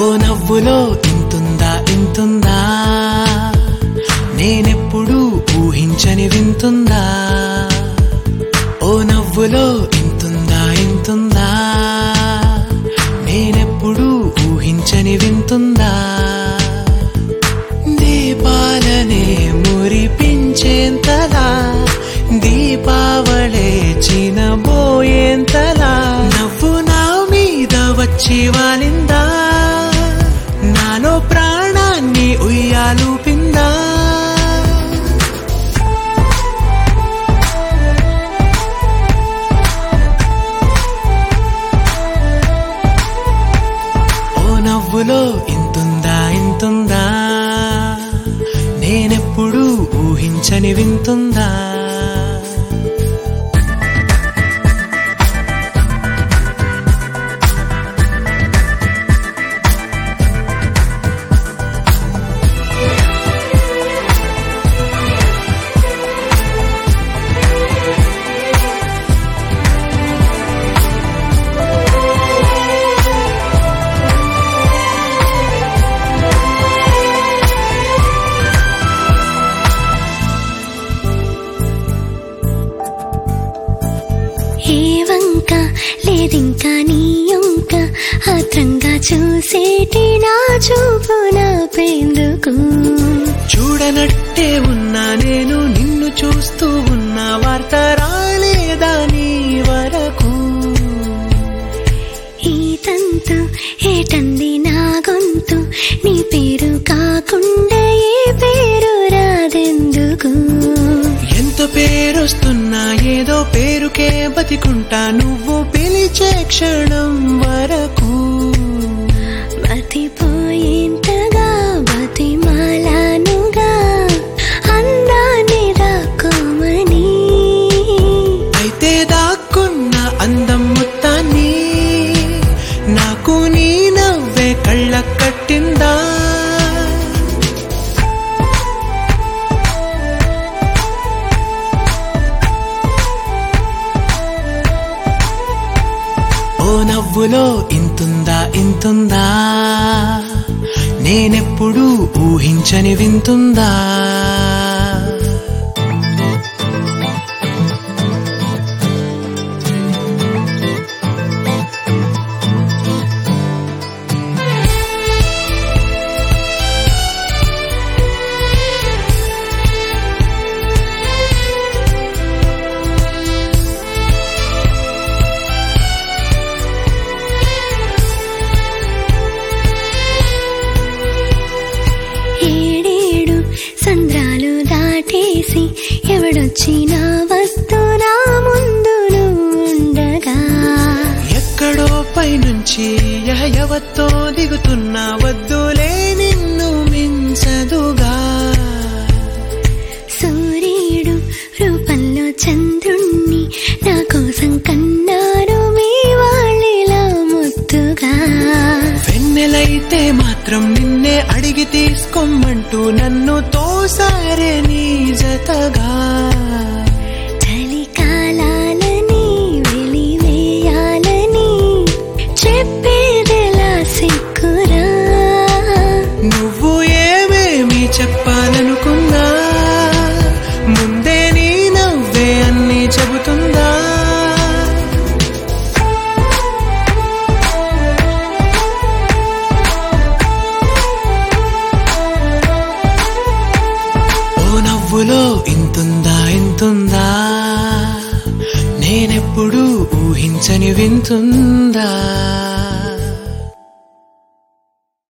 ఓ నవ్వులో ఇంతుందా ఇంతుందా నేనెప్పుడు ఊహించని వింతుందా ఓ నవ్వులో ఇంతుందా ఇంతుందా నేనెప్పుడు ఊహించని వింతుందా దీపాలనే మురిపించేంతలా దీపావళే చినబోయేంతలా నవ్వు నా మీద వచ్చి వాలిందా నాలో ప్రాణాన్ని ఉయ్యాలూపిందా ఓ నవ్వులో ఇంతుందా ఇంతుందా నేనెప్పుడు ఊహించని వింతుందా ఏ వంక లేదింకా నీ యొంక ఆత్రంగా చూసేటి నా చూపు నా పేందుకు చూడనట్టే ఉన్నా నేను నిన్ను చూస్తూ ఉన్న వార్త రాలేదా నీ వరకు ఈ తంతు ఏటంది నా గొంతు నీ పేరు కాకుండా ఏ పేరు రాదెందుకు ఎంత పేరొస్తున్నా ఏదో పేరుకే బతికుంటా నువ్వు పిలిచే క్షణం వరకు బతిపోయేంతగా బతిమాలానుగా అందాన్ని దాక్కోమని అయితే దాక్కున్న అందం మొత్తాన్ని నాకు నీ నవ్వే కళ్ళ కట్టిందా ఓ నవ్వులో ఇంతుందా ఇంతుందా నేనెప్పుడు ఊహించని వింతుందా ఏడేడు సంద్రాలు దాటేసి ఎవడొచ్చినా వస్తూ నా ముందు ఉండగా ఎక్కడో పైనుంచి యహయవత్తో దిగుతున్నా వద్దులే నిన్ను మించదుగా సూర్యుడు రూపంలో చంద్రుణ్ణి నా కోసం కన్నారు మీ వాళ్ళిలా ముద్దుగా వెన్నెలైతే మాత్రం నిన్నే అడిగి తీసుకోమంటూ నన్ను తోసారే నీ జతగా చలికాలాలని వెలివేయాలని చెప్పేదెలా సిక్కురా నువ్వు ఏమేమి చెప్పాలనుకున్నా ముందే నీ నవ్వే అన్ని చెబుతుందా ఓ నవ్వులో ఇంతుందా ఇంతుందా నేనెప్పుడు ఊహించని వింతుందా